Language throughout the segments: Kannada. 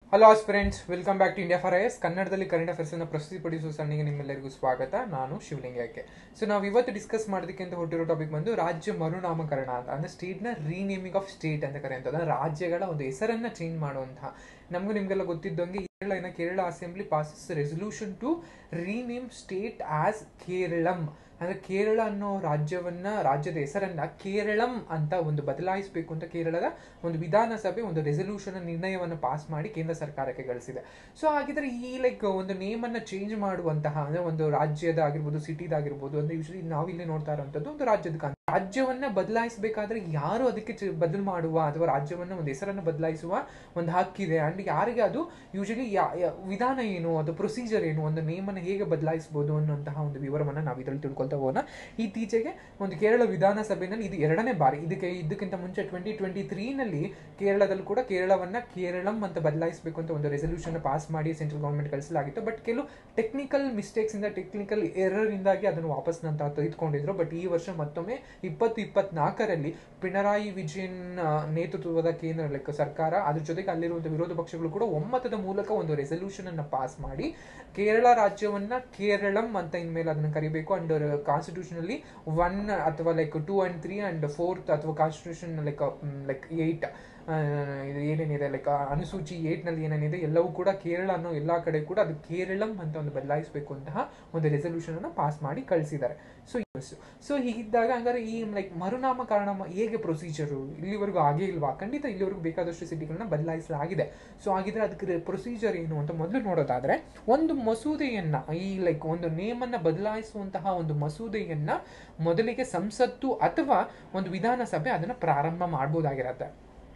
hello friends welcome back to India for IAS ಕನ್ನಡದಲ್ಲಿ ಕರೆಂಟ್ ಅಫೇರ್ಸ್ ಅನ್ನು ಪ್ರಸ್ತುತಿಪಡಿಸುವ ಸಣ್ಣಿಗೆ ನಿಮ್ಮೆಲ್ಲರಿಗೂ ಸ್ವಾಗತ ನಾನು ಶಿವಲಿಂಗಕ್ಕೆ ಸೊ ನಾವು ಇವತ್ತು ಡಿಸ್ಕಸ್ ಮಾಡೋದಕ್ಕೆ ಅಂತ ಹೊರಟಿರೋ ಟಾಪಿಕ್ ಬಂದು ರಾಜ್ಯ ಮರುನಾಮಕರಣ ಅಂತ ಅಂದ್ರೆ ಸ್ಟೇಟ್ ನ ರೀನೇಮಿಂಗ್ ಆಫ್ ಸ್ಟೇಟ್ ಅಂತ ಕರೆಯುವಂಥದ್ದು ಅಂದ್ರೆ ರಾಜ್ಯಗಳ ಒಂದು ಹೆಸರನ್ನ ಚೇಂಜ್ ಮಾಡುವಂತಹ ನಮಗೂ ನಿಮ್ಗೆಲ್ಲ ಗೊತ್ತಿದ್ದಂಗೆ ಕೇರಳ ಇನ್ನ Kerala assembly passes resolution to rename state as Keralam ಅಂದ್ರೆ ಕೇರಳ ಅನ್ನೋ ರಾಜ್ಯವನ್ನ ರಾಜ್ಯದ ಹೆಸರನ್ನ ಕೇರಳಂ ಅಂತ ಒಂದು ಬದಲಾಯಿಸಬೇಕು ಅಂತ ಕೇರಳದ ಒಂದು ವಿಧಾನಸಭೆ ಒಂದು ರೆಸೊಲ್ಯೂಷನ್ ನಿರ್ಣಯವನ್ನು ಪಾಸ್ ಮಾಡಿ ಕೇಂದ್ರ ಸರ್ಕಾರಕ್ಕೆ ಗಳಿಸಿದೆ ಸೊ ಹಾಗಿದ್ರೆ ಈ ಲೈಕ್ ಒಂದು ನೇಮ್ ಅನ್ನ ಚೇಂಜ್ ಮಾಡುವಂತಹ ಅಂದ್ರೆ ಒಂದು ರಾಜ್ಯದ ಆಗಿರ್ಬೋದು ಸಿಟಿದಾಗಿರ್ಬೋದು ಅಂದ್ರೆ ಯೂಶಲಿ ನಾವಿಲ್ಲಿ ನೋಡ್ತಾ ಇರುವಂತದ್ದು ಒಂದು ರಾಜ್ಯದ ಕಾನ್- ರಾಜ್ಯವನ್ನ ಬದಲಾಯಿಸಬೇಕಾದ್ರೆ ಯಾರು ಅದಕ್ಕೆ ಚ- ಬದಲು ಮಾಡುವ ಅಥವಾ ರಾಜ್ಯವನ್ನ ಒಂದು ಹೆಸರನ್ನು ಬದಲಾಯಿಸುವ ಒಂದು ಹಕ್ಕಿದೆ ಅಂಡ್ ಯಾರಿಗೆ ಅದು ಯೂಶಲಿ ವಿಧಾನ ಏನು ಅದು ಪ್ರೊಸೀಜರ್ ಏನು ಒಂದು ನೇಮನ್ನು ಹೇಗೆ ಬದಲಾಯಿಸಬಹುದು ಅನ್ನುವಂತಹ ಒಂದು ವಿವರವನ್ನ ನಾವು ಇದರಲ್ಲಿ ತಿಳ್ಕೊಳ್ತಾ ಹೋಗೋಣ ಇತ್ತೀಚೆಗೆ ಒಂದು ಕೇರಳ ವಿಧಾನಸಭೆಯಲ್ಲಿ ಇದು ಎರಡನೇ ಬಾರಿ ಇದಕ್ಕೆ ಇದಕ್ಕಿಂತ ಮುಂಚೆ ಟ್ವೆಂಟಿ ಟ್ವೆಂಟಿ ತ್ರೀನಲ್ಲಿ ಕೇರಳದಲ್ಲಿ ಕೂಡ ಕೇರಳವನ್ನ ಕೇರಳಂ ಅಂತ ಬದಲಾಯಿಸಬೇಕು ಅಂತ ಒಂದು ರೆಸೊಲ್ಯೂಷನ್ ಪಾಸ್ ಮಾಡಿ ಸೆಂಟ್ರಲ್ ಗೌರ್ಮೆಂಟ್ ಕಳಿಸಲಾಗಿತ್ತು ಬಟ್ ಕೆಲವು ಟೆಕ್ನಿಕಲ್ ಮಿಸ್ಟೇಕ್ಸ್ ಇಂದ ಟೆಕ್ನಿಕಲ್ ಎರರ್ ಇಂದಾಗಿ ಅದನ್ನು ವಾಪಸ್ ನಂತರ ತೆಗೆದುಕೊಂಡಿದ್ರು ಬಟ್ ಈ ವರ್ಷ ಮತ್ತೊಮ್ಮೆ ಇಪ್ಪತ್ತು ಇಪ್ಪತ್ನಾಲ್ಕರಲ್ಲಿ ಪಿಣರಾಯಿ ವಿಜಯನ್ ಆ, ನೇತೃತ್ವದ ಕೇಂದ್ರ ಲೈಕ್ ಸರ್ಕಾರ ಅದ್ರ ಜೊತೆಗೆ ಅಲ್ಲಿರುವಂತಹ ವಿರೋಧ ಪಕ್ಷಗಳು ಕೂಡ ಒಮ್ಮತದ ಮೂಲಕ ಒಂದು ರೆಸೊಲ್ಯೂಷನ್ ಅನ್ನ ಪಾಸ್ ಮಾಡಿ ಕೇರಳ ರಾಜ್ಯವನ್ನ ಕೇರಳಂ ಅಂತ ಇನ್ಮೇಲೆ ಅದನ್ನ ಕರಿಬೇಕು ಅಂಡ್ ಕಾನ್ಸ್ಟಿಟ್ಯೂಷನ್ ಒನ್ ಅಥವಾ like two and three and fourth ಅಥವಾ ಕಾನ್ಸ್ಟಿಟ್ಯೂಷನ್ ಲೈಕ್ ಲೈಕ್ ಏಯ್ಟ್ ಇದು ಏನೇನಿದೆ ಲೈಕ್ ಅನುಸೂಚಿ ಏಟ್ ನಲ್ಲಿ ಏನೇನಿದೆ ಎಲ್ಲವೂ ಕೂಡ ಕೇರಳ ಅನ್ನೋ ಎಲ್ಲಾ ಕಡೆ ಕೂಡ ಅದು ಕೇರಳಂ ಅಂತ ಒಂದು ಬದಲಾಯಿಸಬೇಕು ಅಂತಹ ಒಂದು ರೆಸೊಲ್ಯೂಷನ್ ಅನ್ನ ಪಾಸ್ ಮಾಡಿ ಕಳಿಸಿದ್ದಾರೆ ಸೊ ಸೊ ಹೀಗಿದ್ದಾಗ ಹಂಗಾರೆ ಈ ಲೈಕ್ ಮರುನಾಮಕರಣ ಮ- ಹೇಗೆ ಪ್ರೊಸೀಜರು ಇಲ್ಲಿವರೆಗೂ ಆಗೇ ಇಲ್ವಾ ಖಂಡಿತ ಇಲ್ಲಿವರೆಗೂ ಬೇಕಾದಷ್ಟು ಸಿಟಿಗಳನ್ನ ಬದಲಾಯಿಸಲಾಗಿದೆ ಸೊ ಹಾಗಿದ್ರೆ ಅದಕ್ಕೆ ಪ್ರೊಸೀಜರ್ ಏನು ಅಂತ ಮೊದಲು ನೋಡೋದಾದ್ರೆ ಒಂದು ಮಸೂದೆಯನ್ನ ಈ ಲೈಕ್ ಒಂದು ನೇಮನ್ನ ಬದಲಾಯಿಸುವಂತಹ ಒಂದು ಮಸೂದೆಯನ್ನ ಮೊದಲಿಗೆ ಸಂಸತ್ತು ಅಥವಾ ಒಂದು ವಿಧಾನಸಭೆ ಅದನ್ನ ಪ್ರಾರಂಭ ಮಾಡಬಹುದಾಗಿರತ್ತೆ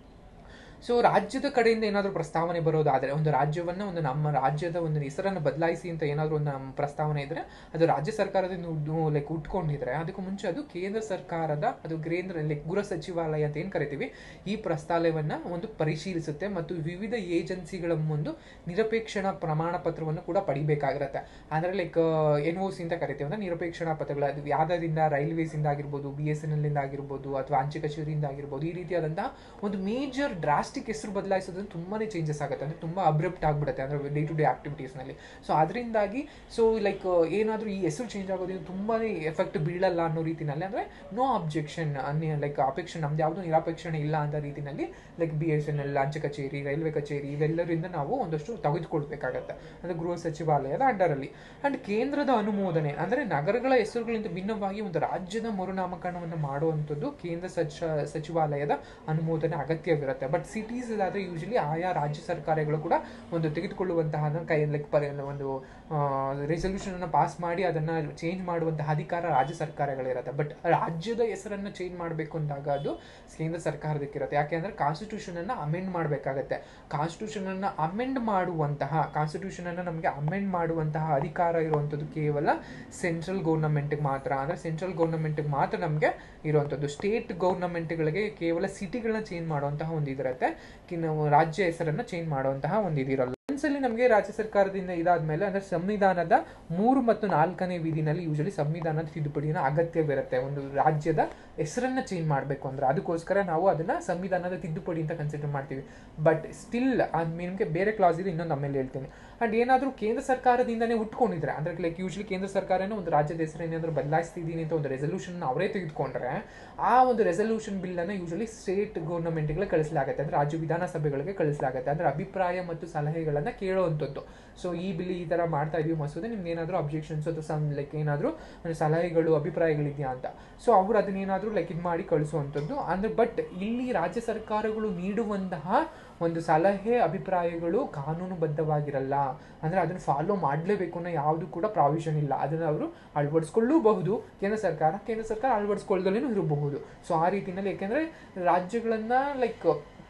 ಸೊ ರಾಜ್ಯದ ಕಡೆಯಿಂದ ಏನಾದರೂ ಪ್ರಸ್ತಾವನೆ ಬರೋದಾದ್ರೆ ಒಂದು ರಾಜ್ಯವನ್ನ ಒಂದು ನಮ್ಮ ರಾಜ್ಯದ ಒಂದು ಹೆಸರನ್ನು ಬದಲಾಯಿಸಿ ಅಂತ ಏನಾದರೂ ಒಂದು ನಮ್ಮ ಪ್ರಸ್ತಾವನೆ ಇದ್ರೆ ಅದು ರಾಜ್ಯ ಸರ್ಕಾರದಿಂದ ಲೈಕ್ ಉಟ್ಕೊಂಡಿದ್ರೆ ಅದಕ್ಕೂ ಮುಂಚೆ ಅದು ಕೇಂದ್ರ ಸರ್ಕಾರದ ಅದು ಕೇಂದ್ರ ಲೈಕ್ ಗೃಹ ಸಚಿವಾಲಯ ಅಂತ ಏನ್ ಕರಿತೀವಿ ಈ ಪ್ರಸ್ತಾವನೆಯನ್ನ ಒಂದು ಪರಿಶೀಲಿಸುತ್ತೆ ಮತ್ತು ವಿವಿಧ ಏಜೆನ್ಸಿಗಳ ಮುಂದೆ ನಿರಪೇಕ್ಷಣ ಪ್ರಮಾಣ ಪತ್ರವನ್ನು ಕೂಡ ಪಡಿಬೇಕಾಗಿರುತ್ತೆ ಅಂದ್ರೆ ಲೈಕ್ ಎನ್ ಒ ಸಿ ಅಂತ ಕರಿತೀವಿ ಅಂದ್ರೆ ನಿರಪೇಕ್ಷಣಾ ಪತ್ರಗಳು ಅದು ಯಾವ್ದಾದಿಂದ ರೈಲ್ವೇಸ್ ಇಂದ ಆಗಿರ್ಬೋದು ಬಿ ಎಸ್ ಎನ್ ಎಲ್ ಇಂದ ಆಗಿರ್ಬೋದು ಅಥವಾ ಅಂಚೆ ಕಚೇರಿಯಿಂದ ಆಗಿರ್ಬೋದು ಈ ರೀತಿಯಾದಂತಹ ಒಂದು ಮೇಜರ್ ಡ್ರಾಸ್ಟಿಕ್ ಹೆಸರು ಬದಲಾಯಿಸೋದ್ರಿಂದ ತುಂಬಾನೇ ಚೇಂಜಸ್ ಆಗುತ್ತೆ ಅಂದ್ರೆ ತುಂಬಾ ಅಬ್ರಪ್ಟ್ ಆಗ್ಬಿಡುತ್ತೆ ಅಂದ್ರೆ ಡೇ ಟು ಡೇ ಆಕ್ಟಿವಿಟೀಸ್ ನಲ್ಲಿ ಸೊ ಅದರಿಂದಾಗಿ ಸೊ ಲೈಕ್ ಏನಾದ್ರೂ ಈ ಹೆಸರು ಚೇಂಜ್ ಆಗೋದ್ರಿಂದ ತುಂಬಾನೇ ಎಫೆಕ್ಟ್ ಬೀಳಲ್ಲ ಅನ್ನೋ ರೀತಿನಲ್ಲಿ ಅಂದ್ರೆ ನೋ ಅಬ್ಜೆಕ್ಷನ್ ಲೈಕ್ ಅಪೇಕ್ಷೆ ನಮ್ದು ಯಾವುದು ನಿರಾಪೇಕ್ಷಣೆ ಇಲ್ಲ ಅಂತ ರೀತಿನಲ್ಲಿ like B S N L ಅಂಚೆ ಕಚೇರಿ ರೈಲ್ವೆ ಕಚೇರಿ ಇವೆಲ್ಲರಿಂದ ನಾವು ಒಂದಷ್ಟು ತೆಗೆದುಕೊಳ್ಬೇಕಾಗತ್ತೆ ಅಂದ್ರೆ ಗೃಹ ಸಚಿವಾಲಯದ ಅಂಡರ್ ಅಲ್ಲಿ ಅಂಡ್ ಕೇಂದ್ರದ ಅನುಮೋದನೆ ಅಂದ್ರೆ ನಗರಗಳ ಹೆಸರುಗಳಿಂದ ಭಿನ್ನವಾಗಿ ಒಂದು ರಾಜ್ಯದ ಮರುನಾಮಕರಣವನ್ನು ಮಾಡುವಂಥದ್ದು ಕೇಂದ್ರ ಸಚ ಸಚಿವಾಲಯದ ಅನುಮೋದನೆ ಅಗತ್ಯವಿರುತ್ತೆ ಬಟ್ ಸಿಟೀಸ್ ಆದ್ರೆ ಯೂಶಲಿ ಆಯಾ ರಾಜ್ಯ ಸರ್ಕಾರಗಳು ಕೂಡ ಒಂದು ತೆಗೆದುಕೊಳ್ಳುವಂತಹ ಕೈ ಲೈಕ್ ಒಂದು ರೆಸೊಲ್ಯೂಷನ್ ಅನ್ನು ಪಾಸ್ ಮಾಡಿ ಅದನ್ನ ಚೇಂಜ್ ಮಾಡುವಂತಹ ಅಧಿಕಾರ ರಾಜ್ಯ ಸರ್ಕಾರಗಳಿರುತ್ತೆ ಬಟ್ ರಾಜ್ಯದ ಹೆಸರನ್ನ ಚೇಂಜ್ ಮಾಡಬೇಕು ಅಂದಾಗ ಅದು ಕೇಂದ್ರ ಸರ್ಕಾರದಕ್ಕಿರುತ್ತೆ ಯಾಕೆಂದ್ರೆ ಕಾನ್ಸ್ಟಿಟ್ಯೂಷನ್ ಅನ್ನ ಅಮೆಂಡ್ ಮಾಡಬೇಕಾಗತ್ತೆ ಕಾನ್ಸ್ಟಿಟ್ಯೂಷನ್ ಅನ್ನ ಅಮೆಂಡ್ ಮಾಡುವಂತಹ ಕಾನ್ಸ್ಟಿಟ್ಯೂಷನ್ ಅನ್ನ ನಮಗೆ ಅಮೆಂಡ್ ಮಾಡುವಂತಹ ಅಧಿಕಾರ ಇರುವಂತದ್ದು ಕೇವಲ ಸೆಂಟ್ರಲ್ ಗೌರ್ನಮೆಂಟ್ ಮಾತ್ರ ಅಂದ್ರೆ ಸೆಂಟ್ರಲ್ ಗೌರ್ನಮೆಂಟ್ ಮಾತ್ರ ನಮಗೆ ಇರುವಂತದ್ದು ಸ್ಟೇಟ್ ಗೌರ್ನಮೆಂಟ್ಗಳಿಗೆ ಕೇವಲ ಸಿಟಿಗಳನ್ನ ಚೇಂಜ್ ಮಾಡುವಂತಹ ಒಂದು ಇದಿರುತ್ತೆ ಕಿ- ನಾವು ರಾಜ್ಯ ಹೆಸರನ್ನ ಚೇಂಜ್ ಮಾಡುವಂತಹ ಒಂದು ಇದಿರಲ್ಲ ಒಂದ್ಸಲಿ ನಮಗೆ ರಾಜ್ಯ ಸರ್ಕಾರದಿಂದ ಇದಾದ್ಮೇಲೆ ಅಂದ್ರೆ ಸಂವಿಧಾನದ ಮೂರು ಮತ್ತು ನಾಲ್ಕನೇ ವಿಧಿನಲ್ಲಿ ಯೂಶಲಿ ಸಂವಿಧಾನದ ತಿದ್ದುಪಡಿನ ಅಗತ್ಯವಿರುತ್ತೆ ಒಂದು ರಾಜ್ಯದ ಹೆಸರನ್ನ ಚೇಂಜ್ ಮಾಡಬೇಕು ಅಂದ್ರೆ ಅದಕ್ಕೋಸ್ಕರ ನಾವು ಅದನ್ನ ಸಂವಿಧಾನದ ತಿದ್ದುಪಡಿ ಅಂತ ಕನ್ಸಿಡರ್ ಮಾಡ್ತೀವಿ ಬಟ್ ಸ್ಟಿಲ್ ನಿಮಗೆ ಬೇರೆ ಕ್ಲಾಸ್ ಇದೆ ಇನ್ನೊಂದು ಆಮೇಲೆ ಹೇಳ್ತೀನಿ ಅಂಡ್ ಏನಾದರೂ ಕೇಂದ್ರ ಸರ್ಕಾರದಿಂದನೇ ಉಟ್ಕೊಂಡಿದ್ರೆ ಅಂದ್ರೆ ಲೈಕ್ ಯೂಶಲಿ ಕೇಂದ್ರ ಸರ್ಕಾರನೇ ಒಂದು ರಾಜ್ಯದ ಹೆಸರು ಏನಾದರೂ ಬದಲಾಯಿಸ್ತಿದ್ದೀನಿ ಅಂತ ಒಂದು ರೆಸೊಲ್ಯೂಷನ್ ಅವರೇ ತೆಗೆದುಕೊಂಡ್ರೆ ಆ ಒಂದು ರೆಸೊಲ್ಯೂಷನ್ ಬಿಲ್ ಅನ್ನ ಯೂಶಲಿ ಸ್ಟೇಟ್ ಗೌರ್ನಮೆಂಟ್ಗೆ ಕಳಿಸಲಾಗುತ್ತೆ ಅಂದ್ರೆ ರಾಜ್ಯ ವಿಧಾನಸಭೆಗಳಿಗೆ ಕಳಿಸಲಾಗುತ್ತೆ ಅಂದ್ರೆ ಅಭಿಪ್ರಾಯ ಮತ್ತು ಸಲಹೆಗಳನ್ನ ಕೇಳುವಂಥದ್ದು ಸೊ ಈ ಬಿಲ್ ಈ ತರ ಮಾಡ್ತಾ ಇದೀವಿ ಮಸೂದೆ ನಿಮ್ಗೆ ಏನಾದರೂ ಅಬ್ಜೆಕ್ಷನ್ಸ್ ಅಥವಾ ಸಮ್ ಲೈಕ್ ಏನಾದರೂ ಸಲಹೆಗಳು ಅಭಿಪ್ರಾಯಗಳಿದೆಯಾ ಅಂತ ಸೊ ಅವ್ರು ಅದನ್ನೇನಾದರೂ ಲೈಕ್ ಇದು ಮಾಡಿ ಕಳಿಸುವಂಥದ್ದು ಅಂದ್ರೆ ಬಟ್ ಇಲ್ಲಿ ರಾಜ್ಯ ಸರ್ಕಾರಗಳು ನೀಡುವಂತಹ ಒಂದು ಸಲಹೆ ಅಭಿಪ್ರಾಯಗಳು ಕಾನೂನುಬದ್ಧವಾಗಿರಲ್ಲ ಅಂದ್ರೆ ಅದನ್ನ ಫಾಲೋ ಮಾಡಲೇಬೇಕು ಅನ್ನೋ ಯಾವುದು ಕೂಡ ಪ್ರಾವಿಷನ್ ಇಲ್ಲ ಅದನ್ನ ಅವರು ಅಳವಡಿಸ್ಕೊಳ್ಳಬಹುದು ಕೇಂದ್ರ ಸರ್ಕಾರ ಕೇಂದ್ರ ಸರ್ಕಾರ ಅಳವಡಿಸ್ಕೊಳ್ಳದಲ್ಲೂ ಇರಬಹುದು ಸೊ ಆ ರೀತಿನಲ್ಲಿ ಯಾಕೆಂದ್ರೆ ರಾಜ್ಯಗಳನ್ನ ಲೈಕ್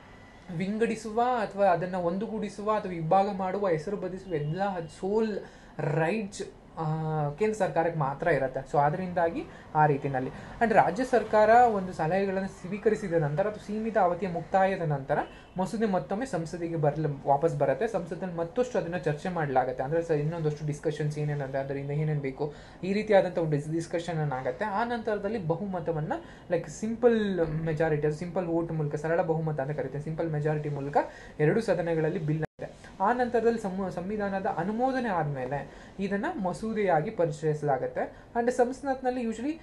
ವಿಂಗಡಿಸುವ ಅಥವಾ ಅದನ್ನ ಒಂದುಗೂಡಿಸುವ ಅಥವಾ ವಿಭಾಗ ಮಾಡುವ ಹೆಸರು ಬದಿಸುವ ಎಲ್ಲ ಸೋಲ್ ರೈಟ್ಸ್ ಕೇಂದ್ರ ಸರ್ಕಾರಕ್ಕೆ ಮಾತ್ರ ಇರುತ್ತೆ ಸೊ ಅದರಿಂದಾಗಿ ಆ ರೀತಿನಲ್ಲಿ ಅಂಡ್ ರಾಜ್ಯ ಸರ್ಕಾರ ಒಂದು ಸಲಹೆಗಳನ್ನು ಸ್ವೀಕರಿಸಿದ ನಂತರ ಅಥವಾ ಸೀಮಿತ ಅವಧಿಯ ಮುಕ್ತಾಯದ ನಂತರ ಮಸೂದೆ ಮತ್ತೊಮ್ಮೆ ಸಂಸದಿಗೆ ಬರಲ ವಾಪಸ್ ಬರುತ್ತೆ ಸಂಸದಲ್ಲಿ ಮತ್ತಷ್ಟು ಅದನ್ನ ಚರ್ಚೆ ಮಾಡಲಾಗುತ್ತೆ ಅಂದ್ರೆ ಸ- ಇನ್ನೊಂದಷ್ಟು ಡಿಸ್ಕಷನ್ಸ್ ಏನೇನಂದ್ರೆ ಅದರಿಂದ ಏನೇನು ಬೇಕು ಈ ರೀತಿಯಾದಂಥ ಒಂದು ಡಿಸ್ಕಷನ್ ಆಗುತ್ತೆ ಆ ನಂತರದಲ್ಲಿ ಬಹುಮತವನ್ನ like simple majority simple vote ಮೂಲಕ ಸರಳ ಬಹುಮತ ಅಂತ ಕರೀತಾರೆ ಸಿಂಪಲ್ ಮೆಜಾರಿಟಿ ಮೂಲಕ ಎರಡು ಸದನಗಳಲ್ಲಿ ಬಿಲ್ ಆ ನಂತರದಲ್ಲಿ ಸಂ- ಸಂವಿಧಾನದ ಅನುಮೋದನೆ ಆದಮೇಲೆ ಇದನ್ನ ಮಸೂದೆಯಾಗಿ ಪರಿಚಯಿಸಲಾಗುತ್ತೆ ಅಂಡ್ ಸಂಸತ್ನಲ್ಲಿ ಯೂಶಲಿ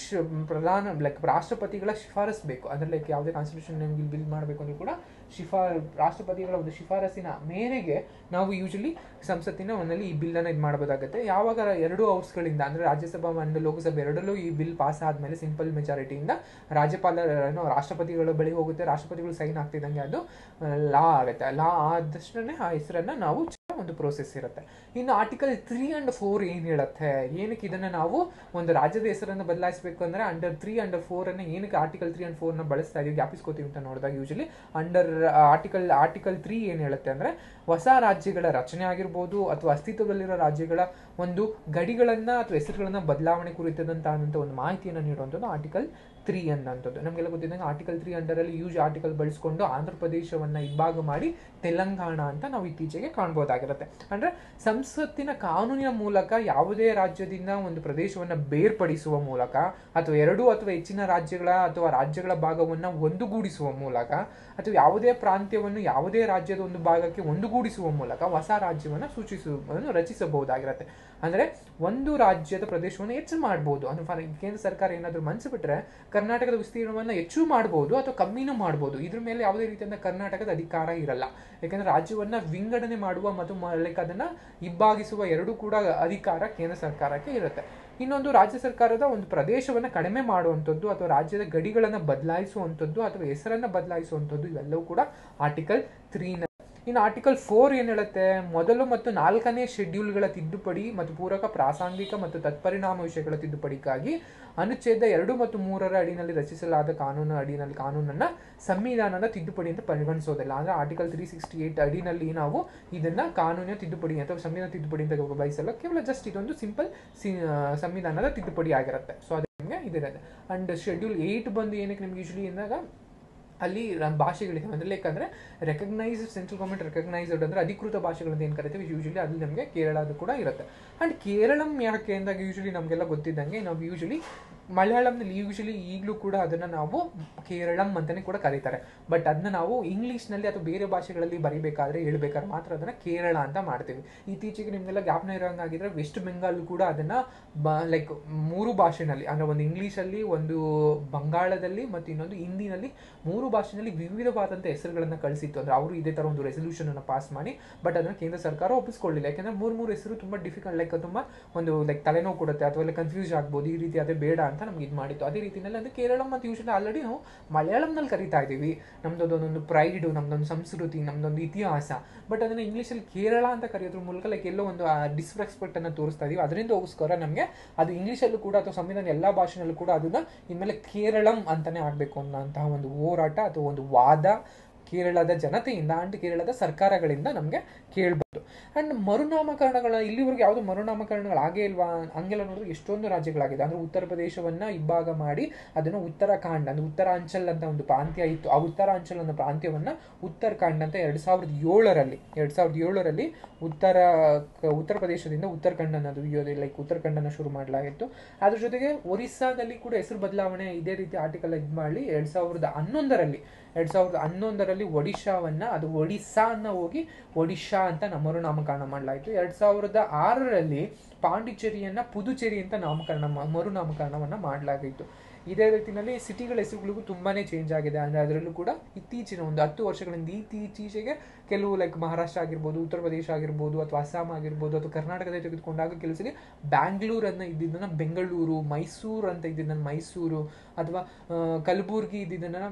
ಪ್ರಧಾನ ಲೈಕ್ ರಾಷ್ಟ್ರಪತಿಗಳ ಶಿಫಾರಸ್ ಬೇಕು ಅಂದ್ರೆ ಲೈಕ್ ಯಾವುದೇ ಕಾನ್ಸ್ಟಿಟ್ಯೂಷನ್ ನಿಮ್ಗೆ ಬಿಲ್ ಮಾಡಬೇಕು ಅಂದ್ರೂ ಕೂಡ ಶಿಫಾ ರಾಷ್ಟ್ರಪತಿಗಳ ಒಂದು ಶಿಫಾರಸಿನ ಮೇರೆಗೆ ನಾವು ಯೂಶಲಿ ಸಂಸತ್ತಿನ ಒಂದಲ್ಲಿ ಈ ಬಿಲ್ಲನ್ನು ಇದು ಮಾಡಬಹುದಾಗುತ್ತೆ ಯಾವಾಗ ಎರಡು ಹೌಸ್ಗಳಿಂದ ಅಂದ್ರೆ ರಾಜ್ಯಸಭಾ ಮತ್ತು ಲೋಕಸಭೆ ಎರಡರಲ್ಲೂ ಈ ಬಿಲ್ ಪಾಸ್ ಆದ್ಮೇಲೆ ಸಿಂಪಲ್ ಮೆಜಾರಿಟಿಯಿಂದ ರಾಜ್ಯಪಾಲರನ್ನು ರಾಷ್ಟ್ರಪತಿಗಳ ಬಳಿ ಹೋಗುತ್ತೆ ರಾಷ್ಟ್ರಪತಿಗಳು ಸೈನ್ ಆಗ್ತಿದ್ದಂಗೆ ಅದು ಲಾ ಆಗುತ್ತೆ ಲಾ ಆದಷ್ಟೇ ಆ ಹೆಸರನ್ನ ನಾವು ಚ- ಒಂದು ಪ್ರೋಸೆಸ್ ಇರುತ್ತೆ ಇನ್ನು ಆರ್ಟಿಕಲ್ ತ್ರೀ ಅಂಡ್ ಫೋರ್ ಏನ್ ಹೇಳುತ್ತೆ ಏನಕ್ಕೆ ಇದನ್ನ ನಾವು ಒಂದು ರಾಜ್ಯದ ಹೆಸರನ್ನು ಬದಲಾಯಿಸಬೇಕು ಅಂದ್ರೆ ಅಂಡರ್ ತ್ರೀ ಅಂಡರ್ ಫೋರ್ ಅನ್ನ ಏನಕ್ಕೆ ಆರ್ಟಿಕಲ್ ತ್ರೀ ಅಂಡ್ ಫೋರ್ ನ ಬಳಸ್ತಾ ಇದೀವಿ ಜ್ಞಾಪಿಸ್ಕೋತೀವಿ ಅಂತ ನೋಡಿದಾಗ usually under article article three ಏನ್ ಹೇಳುತ್ತೆ ಅಂದ್ರೆ ಹೊಸ ರಾಜ್ಯಗಳ ರಚನೆ ಆಗಿರ್ಬೋದು ಅಥವಾ ಅಸ್ತಿತ್ವದಲ್ಲಿರೋ ರಾಜ್ಯಗಳ ಒಂದು ಗಡಿಗಳನ್ನ ಅಥವಾ ಹೆಸರುಗಳನ್ನ ಬದಲಾವಣೆ ಕುರಿತದಂತ ಒಂದು ಮಾಹಿತಿಯನ್ನು ನೀಡುವಂಥದ್ದು ಆರ್ಟಿಕಲ್ ತ್ರೀ ಅನ್ನೋಂಥದ್ದು ನಮಗೆಲ್ಲ ಗೊತ್ತಿದ್ದಂಗೆ ಆರ್ಟಿಕಲ್ ತ್ರೀ ಅಂಡರಲ್ಲಿ ಯೂಸ್ ಆರ್ಟಿಕಲ್ ಬಳಸ್ಕೊಂಡು ಆಂಧ್ರ ಪ್ರದೇಶವನ್ನ ಇಬ್ಬಾಗ ಮಾಡಿ ತೆಲಂಗಾಣ ಅಂತ ನಾವು ಇತ್ತೀಚೆಗೆ ಕಾಣ್ಬೋದಾಗಿರುತ್ತೆ ಅಂದ್ರೆ ಸಂಸತ್ತಿನ ಕಾನೂನಿನ ಮೂಲಕ ಯಾವುದೇ ರಾಜ್ಯದಿಂದ ಒಂದು ಪ್ರದೇಶವನ್ನ ಬೇರ್ಪಡಿಸುವ ಮೂಲಕ ಅಥವಾ ಎರಡು ಅಥವಾ ಹೆಚ್ಚಿನ ರಾಜ್ಯಗಳ ಅಥವಾ ರಾಜ್ಯಗಳ ಭಾಗವನ್ನ ಒಂದುಗೂಡಿಸುವ ಮೂಲಕ ಅಥವಾ ಯಾವುದೇ ಪ್ರಾಂತ್ಯವನ್ನು ಯಾವುದೇ ರಾಜ್ಯದ ಒಂದು ಭಾಗಕ್ಕೆ ಒಂದುಗೂಡಿಸುವ ಮೂಲಕ ಹೊಸ ರಾಜ್ಯವನ್ನು ಸೂಚಿಸುವುದನ್ನು ರಚಿಸಬಹುದಾಗಿರುತ್ತೆ ಅಂದ್ರೆ ಒಂದು ರಾಜ್ಯದ ಪ್ರದೇಶವನ್ನು ಹೆಚ್ಚು ಮಾಡಬಹುದು ಅಂದ್ರೆ ಫಾರ್ ಕೇಂದ್ರ ಸರ್ಕಾರ ಏನಾದರೂ ಮನಸ್ಸು ಬಿಟ್ರೆ ಕರ್ನಾಟಕದ ವಿಸ್ತೀರ್ಣವನ್ನು ಹೆಚ್ಚು ಮಾಡಬಹುದು ಅಥವಾ ಕಮ್ಮಿನೂ ಮಾಡಬಹುದು ಇದ್ರ ಮೇಲೆ ಯಾವುದೇ ರೀತಿಯಿಂದ ಕರ್ನಾಟಕದ ಅಧಿಕಾರ ಇರಲ್ಲ ಯಾಕಂದ್ರೆ ರಾಜ್ಯವನ್ನ ವಿಂಗಡಣೆ ಮಾಡುವ ಮತ್ತು ಲೈಕ್ ಅದನ್ನ ಇಬ್ಬಾಗಿಸುವ ಎರಡೂ ಕೂಡ ಅಧಿಕಾರ ಕೇಂದ್ರ ಸರ್ಕಾರಕ್ಕೆ ಇರುತ್ತೆ ಇನ್ನೊಂದು ರಾಜ್ಯ ಸರ್ಕಾರದ ಒಂದು ಪ್ರದೇಶವನ್ನ ಕಡಿಮೆ ಮಾಡುವಂಥದ್ದು ಅಥವಾ ರಾಜ್ಯದ ಗಡಿಗಳನ್ನ ಬದಲಾಯಿಸುವಂಥದ್ದು ಅಥವಾ ಹೆಸರನ್ನ ಬದಲಾಯಿಸುವಂಥದ್ದು ಇವೆಲ್ಲವೂ ಕೂಡ ಆರ್ಟಿಕಲ್ ತ್ರೀನ ಇನ್ನು ಆರ್ಟಿಕಲ್ ಫೋರ್ ಏನ್ ಹೇಳುತ್ತೆ ಮೊದಲು ಮತ್ತು ನಾಲ್ಕನೇ ಶೆಡ್ಯೂಲ್ಗಳ ತಿದ್ದುಪಡಿ ಮತ್ತು ಪೂರಕ ಪ್ರಾಸಂಗಿಕ ಮತ್ತು ತತ್ಪರಿಣಾಮ ವಿಷಯಗಳ ತಿದ್ದುಪಡಿಗಾಗಿ ಅನುಚ್ಛೇದ ಎರಡು ಮತ್ತು ಮೂರರ ಅಡಿನಲ್ಲಿ ರಚಿಸಲಾದ ಕಾನೂನು ಅಡಿನಲ್ಲಿ ಕಾನೂನನ್ನ ಸಂವಿಧಾನದ ತಿದ್ದುಪಡಿ ಅಂತ ಪರಿಗಣಿಸೋದಿಲ್ಲ ಅಂದ್ರೆ ಆರ್ಟಿಕಲ್ ತ್ರೀ ಸಿಕ್ಸ್ಟಿ ಏಟ್ ಅಡಿನಲ್ಲಿ ನಾವು ಇದನ್ನ ಕಾನೂನಿನ ತಿದ್ದುಪಡಿ ಅಥವಾ ಸಂವಿಧಾನ ತಿದ್ದುಪಡಿ ಅಂತ ಬಯಸಲ್ಲ ಕೇವಲ ಜಸ್ಟ್ ಇದೊಂದು ಸಿಂಪಲ್ ಸಂವಿಧಾನದ ತಿದ್ದುಪಡಿ ಆಗಿರುತ್ತೆ ಸೊ ಅದು ನಿಮಗೆ ಇದಿರುತ್ತೆ ಅಂಡ್ ಶೆಡ್ಯೂಲ್ ಏಟ್ ಬಂದು ಏನಕ್ಕೆ ನಿಮ್ಗೆ ಯೂಶಲಿ ಎಂದಾಗ ಅಲ್ಲಿ ರ- ಭಾಷೆಗಳಿದೆ ಅಂದ್ರೆ ಲೈಕ್ ಅಂದ್ರೆ ರೆಕಗ್ನೈಸ್ ಸೆಂಟ್ರಲ್ ಗೌರ್ಮೆಂಟ್ ರೆಕಗ್ನೈಸ್ಡ್ ಅಂದ್ರೆ ಅಧಿಕೃತ ಭಾಷೆಗಳಂತ ಏನು ಕರಿತೀವಿ ಯೂಶಲಿ ಅಲ್ಲಿ ನಮಗೆ ಕೇರಳದ ಕೂಡ ಇರುತ್ತೆ ಅಂಡ್ ಕೇರಳಂ ಯಾಕೆ ಅಂದಾಗ ಯೂಶಲಿ ನಮಗೆಲ್ಲ ಗೊತ್ತಿದ್ದಂಗೆ ನಾವು ಯೂಶಲಿ ಮಲಯಾಳಂನಲ್ಲಿ ಯೂಶಲಿ ಈಗಲೂ ಕೂಡ ಅದನ್ನ ನಾವು ಕೇರಳಂ ಅಂತಾನೆ ಕೂಡ ಕರೀತಾರೆ ಬಟ್ ಅದನ್ನ ನಾವು ಇಂಗ್ಲಿಷ್ನಲ್ಲಿ ಅಥವಾ ಬೇರೆ ಭಾಷೆಗಳಲ್ಲಿ ಬರಿಬೇಕಾದ್ರೆ ಹೇಳ್ಬೇಕಾದ್ರೆ ಮಾತ್ರ ಅದನ್ನ ಕೇರಳ ಅಂತ ಮಾಡ್ತೀವಿ ಇತ್ತೀಚೆಗೆ ನಿಮ್ಗೆಲ್ಲ ಜ್ಞಾಪನ ಇರೋಂಗಾಗಿದ್ರೆ ವೆಸ್ಟ್ ಬೆಂಗಾಲ್ ಕೂಡ ಅದನ್ನ ಲೈಕ್ ಮೂರು ಭಾಷೆನಲ್ಲಿ ಅಂದ್ರೆ ಒಂದು ಇಂಗ್ಲಿಷಲ್ಲಿ ಒಂದು ಬಂಗಾಳದಲ್ಲಿ ಮತ್ತು ಇನ್ನೊಂದು ಹಿಂದಿನಲ್ಲಿ ಮೂರು ಭಾಷೆನಲ್ಲಿ ವಿವಿಧವಾದಂಥ ಹೆಸರುಗಳನ್ನ ಕಳಿಸಿತ್ತು ಅಂದ್ರೆ ಅವರು ಇದೇ ತರ ಒಂದು ರೆಸಲ್ಯೂಷನ್ ಅನ್ನು ಪಾಸ್ ಮಾಡಿ ಬಟ್ ಅದನ್ನ ಕೇಂದ್ರ ಸರ್ಕಾರ ಒಪ್ಪಿಸ್ಕೊಳ್ಳಿಲ್ಲ ಯಾಕಂದ್ರೆ ಮೂರ್ ಮೂರು ಹೆಸರು ತುಂಬಾ ಡಿಫಿಕಲ್ಟ್ ಲೈಕ್ ತುಂಬಾ ಒಂದು ಲೈಕ್ ತಲೆನೋವು ಕೊಡುತ್ತೆ ಅಥವಾ ಕನ್ಫ್ಯೂಸ್ ಆಗ್ಬೋದು ಈ ರೀತಿ ಅದೇ ಬೇಡ ಅಂತ ನಮ್ಗೆ ಇದು ಮಾಡಿತ್ತು ಅದೇ ರೀತಿನಲ್ಲಿ ಅಂದ್ರೆ ಕೇರಳ ಮತ್ತು ಯೂಶಲಿ ಆಲ್ರೆಡಿ ನಾವು ಮಲಯಾಳಂನಲ್ಲಿ ಕರಿತಾ ಇದೀವಿ ನಮ್ದು ಒಂದೊಂದು ಪ್ರೈಡ್ ನಮ್ದೊಂದು ಸಂಸ್ಕೃತಿ ನಮ್ದೊಂದು ಇತಿಹಾಸ ಬಟ್ ಅದನ್ನ ಇಂಗ್ಲೀಷಲ್ಲಿ ಕೇರಳ ಅಂತ ಕರೆಯೋದ್ರ ಮೂಲಕ ಲೈಕ್ ಎಲ್ಲೋ ಒಂದು ಡಿಸ್ರೆಸ್ಪೆಕ್ಟ್ ಅನ್ನ ತೋರಿಸ್ತಾ ಇದೀವಿ ಅದರಿಂದಗೋಸ್ಕರ ನಮಗೆ ಅದು ಇಂಗ್ಲೀಷಲ್ಲೂ ಕೂಡ ಅಥವಾ ಸಂವಿಧಾನ ಎಲ್ಲಾ ಭಾಷೆನಲ್ಲೂ ಕೂಡ ಅದನ್ನ ಇನ್ಮೇಲೆ ಕೇರಳಂ ಅಂತಾನೆ ಆಗ್ಬೇಕು ಅನ್ನೋಂತಹ ಒಂದು ಹೋರಾಟ ಅಥವಾ ಒಂದು ವಾದ ಕೇರಳದ ಜನತೆಯಿಂದ ಅಂಡ್ ಕೇರಳದ ಸರ್ಕಾರಗಳಿಂದ ನಮಗೆ ಕೇಳ್ಬೋದು ಅಂಡ್ ಮರುನಾಮಕರಣಗಳ ಇಲ್ಲಿವರೆಗೂ ಯಾವುದು ಮರುನಾಮಕರಣಗಳಾಗೇ ಇಲ್ವಾ ಹಂಗೆಲ್ಲ ನೋಡಿದ್ರೆ ಎಷ್ಟೊಂದು ರಾಜ್ಯಗಳಾಗಿದೆ ಅಂದ್ರೆ ಉತ್ತರ ಪ್ರದೇಶವನ್ನ ಇಬ್ಬಾಗ ಮಾಡಿ ಅದನ್ನು ಉತ್ತರಾಖಂಡ್ ಅಂದ್ರೆ ಉತ್ತರಾಂಚಲ್ ಅಂತ ಒಂದು ಪ್ರಾಂತ್ಯ ಇತ್ತು ಆ ಉತ್ತರಾಂಚಲ್ ಅನ್ನೋ ಪ್ರಾಂತ್ಯವನ್ನ ಉತ್ತರಾಖಂಡ್ ಅಂತ ಎರಡ್ ಸಾವಿರದ ಏಳರಲ್ಲಿ ಎರಡ್ ಸಾವಿರದ ಏಳರಲ್ಲಿ ಉತ್ತರ ಕ- ಉತ್ತರ ಪ್ರದೇಶದಿಂದ ಉತ್ತರಾಖಂಡ್ ಅನ್ನೋದು ಲೈಕ್ ಉತ್ತರಾಖಂಡ್ ಅನ್ನ ಶುರು ಮಾಡಲಾಗಿತ್ತು ಅದ್ರ ಜೊತೆಗೆ ಒರಿಸ್ಸಾದಲ್ಲಿ ಕೂಡ ಹೆಸರು ಬದಲಾವಣೆ ಇದೇ ರೀತಿ ಆರ್ಟಿಕಲ್ ಇದು ಮಾಡಿ ಎರಡ್ ಸಾವಿರದ ಹನ್ನೊಂದರಲ್ಲಿ ಎರಡ್ ಸಾವಿರದ ಹನ್ನೊಂದರಲ್ಲಿ ಒಡಿಶಾವನ್ನ ಅದು ಒಡಿಸ್ಸಾ ಅನ್ನ ಹೋಗಿ ಒಡಿಶಾ ಅಂತ ನ- ಮರುನಾಮಕರಣ ಮಾಡಲಾಯಿತು ಎರಡ್ ಸಾವಿರದ ಆರರಲ್ಲಿ ಪಾಂಡಿಚೇರಿಯನ್ನ ಪುದುಚೇರಿ ಅಂತ ನಾಮಕರಣ ಮಾ- ಮರುನಾಮಕರಣವನ್ನ ಮಾಡಲಾಗಿತ್ತು ಇದೇ ರೀತಿಯಲ್ಲಿ ಸಿಟಿಗಳ ಹೆಸರುಗಳಿಗೂ ತುಂಬಾನೇ ಚೇಂಜ್ ಆಗಿದೆ ಅಂದ್ರೆ ಅದರಲ್ಲೂ ಕೂಡ ಇತ್ತೀಚಿನ ಒಂದು ಹತ್ತು ವರ್ಷಗಳಿಂದ ಇತ್ತೀಚೆಗೆ ಕೆಲವು ಲೈಕ್ ಮಹಾರಾಷ್ಟ್ರ ಆಗಿರ್ಬೋದು ಉತ್ತರ ಪ್ರದೇಶ ಆಗಿರ್ಬೋದು ಅಥವಾ ಅಸ್ಸಾಂ ಆಗಿರ್ಬೋದು ಅಥವಾ ಕರ್ನಾಟಕದ ತೆಗೆದುಕೊಂಡಾಗ ಕೆಲವು ಸಲ ಬ್ಯಾಂಗ್ಳೂರ್ ಅನ್ನ ಇದ್ದಿದ್ದನ್ನ ಬೆಂಗಳೂರು ಮೈಸೂರು ಅಂತ ಇದ್ದಿದ್ದನ್ನ ಮೈಸೂರು ಅಥವಾ ಆ, ಕಲಬುರ್ಗಿ ಇದ್ದಿದ್ದನ್ನ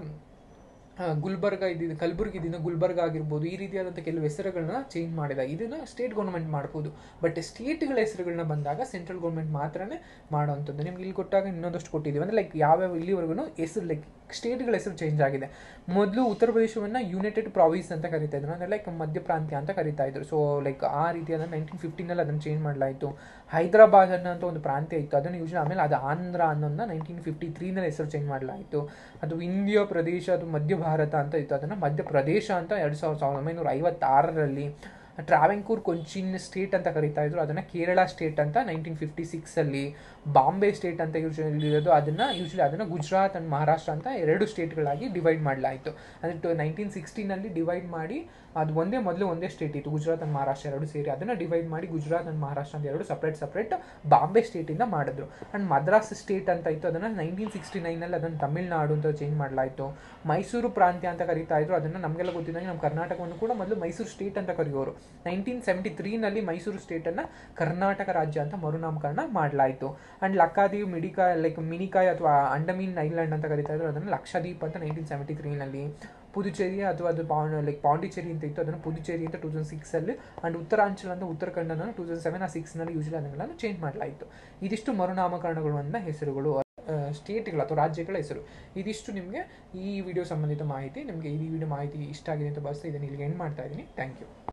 ಆ, ಗುಲ್ಬರ್ಗ ಇದ್ದಿದ್ದು ಕಲಬುರ್ಗಿ ಇದ್ದಿದ್ದು ಗುಲ್ಬರ್ಗ ಆಗಿರ್ಬೋದು ಈ ರೀತಿಯಾದಂಥ ಕೆಲವು ಹೆಸರುಗಳನ್ನ ಚೇಂಜ್ ಮಾಡಿದ ಇದನ್ನ ಸ್ಟೇಟ್ ಗೌರ್ಮೆಂಟ್ ಮಾಡ್ಬೋದು ಬಟ್ ಸ್ಟೇಟ್ಗಳ ಹೆಸರುಗಳನ್ನ ಬಂದಾಗ ಸೆಂಟ್ರಲ್ ಗೌರ್ಮೆಂಟ್ ಮಾತ್ರನೇ ಮಾಡೋವಂಥದ್ದು ನಿಮ್ಗೆ ಇಲ್ಲಿ ಕೊಟ್ಟಾಗ ಇನ್ನೊಂದಷ್ಟು ಕೊಟ್ಟಿದ್ದೀವಿ ಅಂದ್ರೆ ಲೈಕ್ ಯಾವ್ಯಾವ ಇಲ್ಲಿವರೆಗೂ ಹೆಸರು ಲೈಕ್ ಸ್ಟೇಟ್ಗಳ ಹೆಸರು ಚೇಂಜ್ ಆಗಿದೆ ಮೊದಲು ಉತ್ತರ ಪ್ರದೇಶವನ್ನ ಯುನೈಟೆಡ್ ಪ್ರಾವಿನ್ಸ್ ಅಂತ ಕರಿತಾ ಇದ್ರು ಅಂದ್ರೆ ಲೈಕ್ ಮಧ್ಯ ಪ್ರಾಂತ್ಯ ಅಂತ ಕರಿತಾ ಇದ್ರು ಸೊ ಲೈಕ್ ಆ ರೀತಿಯಾದ ನೈನ್ಟೀನ್ ಫಿಫ್ಟೀನಲ್ಲಿ ಅದನ್ನು ಚೇಂಜ್ ಮಾಡಲಾಯಿತು ಹೈದರಾಬಾದ್ ಅನ್ನೋ ಒಂದು ಪ್ರಾಂತ್ಯ ಇತ್ತು ಅದನ್ನು ಯೂಶಲಿ ಆಮೇಲೆ ಅದು ಆಂಧ್ರ ಅನ್ನೋದನ್ನ ನೈನ್ಟೀನ್ ಫಿಫ್ಟಿ ತ್ರೀನಲ್ಲಿ ಹೆಸರು ಚೇಂಜ್ ಮಾಡಲಾಯಿತು ಅದು ಇಂಡಿಯಾ ಪ್ರದೇಶ ಅದು ಮಧ್ಯ ಭಾರತ ಅಂತ ಇತ್ತು ಅದನ್ನು ಮಧ್ಯ ಪ್ರದೇಶ ಅಂತ ಎರಡು ಸಾವಿರದ ಸಾವಿರದ ಒಂಬೈನೂರ ಐವತ್ತಾರರಲ್ಲಿ ಟ್ರಾವೆಂಕೂರ್ ಕೊಂಚಿನ್ ಸ್ಟೇಟ್ ಅಂತ ಕರಿತಾ ಇದ್ರು ಅದನ್ನ ಕೇರಳ ಸ್ಟೇಟ್ ಅಂತ ನೈನ್ಟೀನ್ ಫಿಫ್ಟಿ ಸಿಕ್ಸ್ ಅಲ್ಲಿ ಬಾಂಬೆ ಸ್ಟೇಟ್ ಅಂತ ಯೂಶಲಿ ಇರೋದು ಅದನ್ನ ಯೂಶಲಿ ಅದನ್ನ ಗುಜರಾತ್ ಅಂಡ್ ಮಹಾರಾಷ್ಟ್ರ ಅಂತ ಎರಡು ಸ್ಟೇಟ್ಗಳಾಗಿ ಡಿವೈಡ್ ಮಾಡಲಾಯಿತು ಅಂದ್ರೆ ನೈನ್ಟೀನ್ ಸಿಕ್ಸ್ಟೀನಲ್ಲಿ ಡಿವೈಡ್ ಮಾಡಿ ಅದು ಒಂದೇ ಮೊದಲು ಒಂದೇ ಸ್ಟೇಟ್ ಇತ್ತು ಗುಜರಾತ್ ಅಂಡ್ ಮಹಾರಾಷ್ಟ್ರ ಎರಡು ಸೇರಿ ಅದನ್ನು ಡಿವೈಡ್ ಮಾಡಿ ಗುಜರಾತ್ ಅಂಡ್ ಮಹಾರಾಷ್ಟ್ರ ಅಂತ ಎರಡು ಸಪ್ರೇಟ್ ಸಪ್ರೇಟ್ ಬಾಂಬೆ ಸ್ಟೇಟಿಂದ ಮಾಡಿದ್ರು ಆ್ಯಂಡ್ ಮದ್ರಾಸ್ ಸ್ಟೇಟ್ ಅಂತ ಇತ್ತು ಅದನ್ನು ನೈನ್ಟೀನ್ ಸಿಕ್ಸ್ಟಿ ನೈನಲ್ಲಿ ಅದನ್ನು ತಮಿಳ್ನಾಡು ಅಂತ ಚೇಂಜ್ ಮಾಡಲಾಯಿತು ಮೈಸೂರು ಪ್ರಾಂತ್ಯ ಅಂತ ಕರೀತಾ ಇದ್ರು ಅದನ್ನು ನಮಗೆಲ್ಲ ಗೊತ್ತಿದ್ದಂಗೆ ನಮ್ಮ ಕರ್ನಾಟಕವನ್ನು ಕೂಡ ಮೊದಲು ಮೈಸೂರು ಸ್ಟೇಟ್ ಅಂತ ಕರೆಯೋರು ನೈನ್ಟೀನ್ ಸೆವೆಂಟಿ ತ್ರೀನಲ್ಲಿ ಮೈಸೂರು ಸ್ಟೇಟನ್ನು ಕರ್ನಾಟಕ ರಾಜ್ಯ ಅಂತ ಮರುನಾಮಕರಣ ಮಾಡಲಾಯಿತು ಆ್ಯಂಡ್ ಲಕ್ಕಾದೀವ್ ಮಿಡಿಕಾಯ್ ಲೈಕ್ ಮಿನಿಕಾಯ್ ಅಥವಾ ಅಂಡಮೀನ್ ಐಲ್ಯಾಂಡ್ ಅಂತ ಕರೀತಾ ಇದ್ರು ಅದನ್ನು ಲಕ್ಷದ್ವೀಪ್ ಅಂತ ನೈನ್ಟೀನ್ ಸೆವೆಂಟಿ ತ್ರೀನಲ್ಲಿ ಪುದುಚೇರಿ ಅಥವಾ ಅದು ಪಾ ಲೈಕ್ ಪಾಂಡಿಚೇರಿ ಅಂತ ಇತ್ತು ಅದನ್ನು ಪುದುಚೇರಿ ಅಂತ ಟೂ ತೌಸಂಡ್ ಸಿಕ್ಸಲ್ಲಿ ಆ್ಯಂಡ್ ಉತ್ತರಾಂಚಲ ಅಂತ ಉತ್ತರಾಖಂಡನ ಟೂ ತೌಸಂಡ್ ಸೆವೆನ್ ಆ ಸಿಕ್ಸ್ನಲ್ಲಿ ಯೂಶಲಿ ಅದನ್ನೆಲ್ಲ ಚೇಂಜ್ ಮಾಡಲಾಯಿತು ಇದಿಷ್ಟು ಮರುನಾಮಕರಣಗಳು ಅಂತ ಹೆಸರುಗಳು ಸ್ಟೇಟ್ಗಳು ಅಥವಾ ರಾಜ್ಯಗಳ ಹೆಸರು ಇದಿಷ್ಟು ನಿಮಗೆ ಈ ವಿಡಿಯೋ ಸಂಬಂಧಿತ ಮಾಹಿತಿ ನಿಮಗೆ ಈ ವಿಡಿಯೋ ಮಾಹಿತಿ ಇಷ್ಟ ಆಗಿದೆ ಅಂತ ಭಾವಿಸ್ತಾ ಇದನ್ನು ಇಲ್ಲಿಗೆ ಎಂಡ್ ಮಾಡ್ತಾ ಇದ್ದೀನಿ ಥ್ಯಾಂಕ್ ಯು